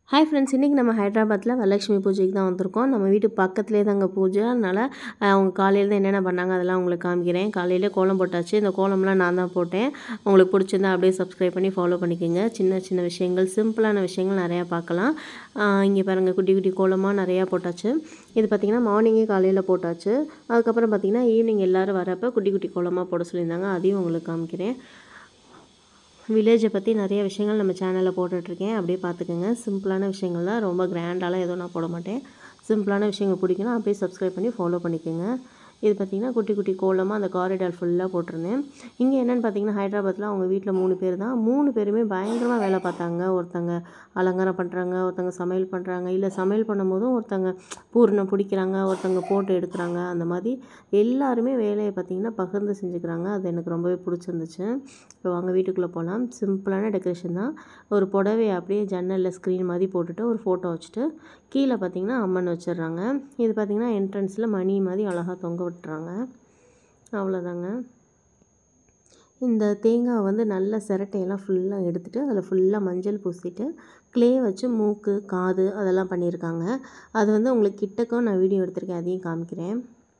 hi friends இன்றைக்கி நம்ம ஹைதராபாத்தில் வரலட்சுமி பூஜைக்கு தான் வந்திருக்கோம் நம்ம வீட்டு பக்கத்துலேயே தாங்க பூஜை அதனால் அஹ், அவங்க காலையில் தான் என்னென்ன பண்ணாங்க அதெல்லாம் உங்களுக்கு காமிக்கிறேன் காலையிலே கோலம் போட்டாச்சு இந்த கோலம்லாம் நான் தான் போட்டேன் உங்களுக்கு பிடிச்சிருந்தா அப்படியே சப்ஸ்கிரைப் பண்ணி ஃபாலோ பண்ணிக்கோங்க சின்ன சின்ன விஷயங்கள் சிம்பிளான விஷயங்கள் நிறையா பார்க்கலாம் இங்கே பாருங்கள் குட்டி குட்டி கோலமாக நிறையா போட்டாச்சு இது பார்த்திங்கன்னா மார்னிங்கே காலையில் போட்டாச்சு அதுக்கப்புறம் பார்த்திங்கன்னா ஈவினிங் எல்லோரும் வரப்போ குட்டி குட்டி கோலமாக போட சொல்லியிருந்தாங்க அதையும் உங்களுக்கு காமிக்கிறேன் வில்லேஜை பற்றி நிறைய விஷயங்கள் நம்ம சேனலில் போட்டுட்ருக்கேன் அப்படியே பார்த்துக்கோங்க சிம்பிளான விஷயங்கள் தான் ரொம்ப கிராண்டாலாம் எதுவும் நான் போட மாட்டேன் சிம்பிளான விஷயங்கள் பிடிக்குன்னா அப்படியே சப்ஸ்கிரைப் பண்ணி ஃபாலோ பண்ணிக்கோங்க இது பார்த்திங்கன்னா குட்டி குட்டி கோலமாக அந்த காரிடார் ஃபுல்லாக போட்டிருந்தேன் இங்கே என்னென்னு பார்த்தீங்கன்னா ஹைதராபாத்தில் அவங்க வீட்டில் மூணு பேர் தான் மூணு பேருமே பயங்கரமாக வேலை பார்த்தாங்க ஒருத்தங்க அலங்காரம் பண்ணுறாங்க ஒருத்தங்க சமையல் பண்ணுறாங்க இல்லை சமையல் பண்ணும்போதும் ஒருத்தங்க பூர்ணம் பிடிக்கிறாங்க ஒருத்தங்க போட்டு எடுக்கிறாங்க அந்த மாதிரி எல்லாருமே வேலையை பார்த்திங்கன்னா பகிர்ந்து செஞ்சுக்கிறாங்க அது எனக்கு ரொம்பவே பிடிச்சிருந்துச்சு இப்போ வாங்க வீட்டுக்குள்ளே போகலாம் சிம்பிளான டெக்கரேஷன் தான் ஒரு புடவையை அப்படியே ஜன்னலில் ஸ்க்ரீன் மாதிரி போட்டுட்டு ஒரு ஃபோட்டோ வச்சுட்டு கீழே பார்த்திங்கன்னா அம்மன் வச்சிடுறாங்க இது பார்த்திங்கன்னா என்ட்ரன்ஸில் மணி மாதிரி அழகாக தொங்க விட்டுறாங்க அவ்வளோதாங்க இந்த தேங்காய் வந்து நல்ல சிரட்டையெல்லாம் ஃபுல்லாக எடுத்துகிட்டு அதில் ஃபுல்லாக மஞ்சள் பூசிட்டு க்ளே வச்சு மூக்கு காது அதெல்லாம் பண்ணியிருக்காங்க அது வந்து உங்களுக்கு கிட்டக்கும் நான் வீடியோ எடுத்திருக்கேன் அதையும் காமிக்கிறேன்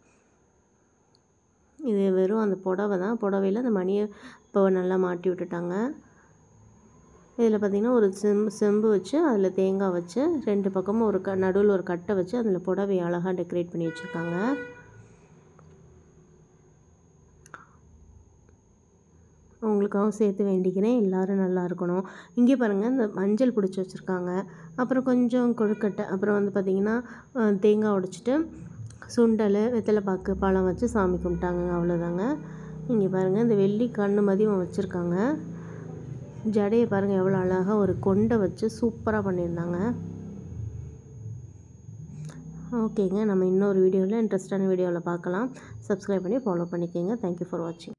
இது வெறும் அந்த புடவை தான் புடவையில் அந்த மணியை இப்போ நல்லா மாட்டி விட்டுட்டாங்க இதில் பார்த்திங்கன்னா ஒரு செம்பு செம்பு வச்சு அதில் தேங்காய் வச்சு ரெண்டு பக்கமும் ஒரு க நடுவில் ஒரு கட்டை வச்சு அதில் புடவை அழகாக டெக்கரேட் பண்ணி வச்சுருக்காங்க உங்களுக்காகவும் சேர்த்து வேண்டிக்கிறேன் எல்லோரும் நல்லா இருக்கணும் இங்கே பாருங்கள் இந்த மஞ்சள் பிடிச்சி வச்சுருக்காங்க அப்புறம் கொஞ்சம் கொழுக்கட்டை அப்புறம் வந்து பார்த்திங்கன்னா அஹ், தேங்காய் உடைச்சிட்டு சுண்டல் வெத்தலைப்பாக்கு பழம் வச்சு சாமி கும்பிட்டாங்க அவ்வளோதாங்க இங்கே பாருங்கள் இந்த வெள்ளி கண்ணு மதியம் வச்சுருக்காங்க ஜடையை பாருங்கள் எவ்வளோ அழகாக ஒரு கொண்டை வச்சு சூப்பராக பண்ணியிருந்தாங்க ஓகேங்க நம்ம இன்னொரு வீடியோவில் இன்ட்ரெஸ்டான வீடியோவில் பார்க்கலாம் சப்ஸ்கிரைப் பண்ணி ஃபாலோ பண்ணிக்கோங்க தேங்க்யூ ஃபார் வாட்சிங்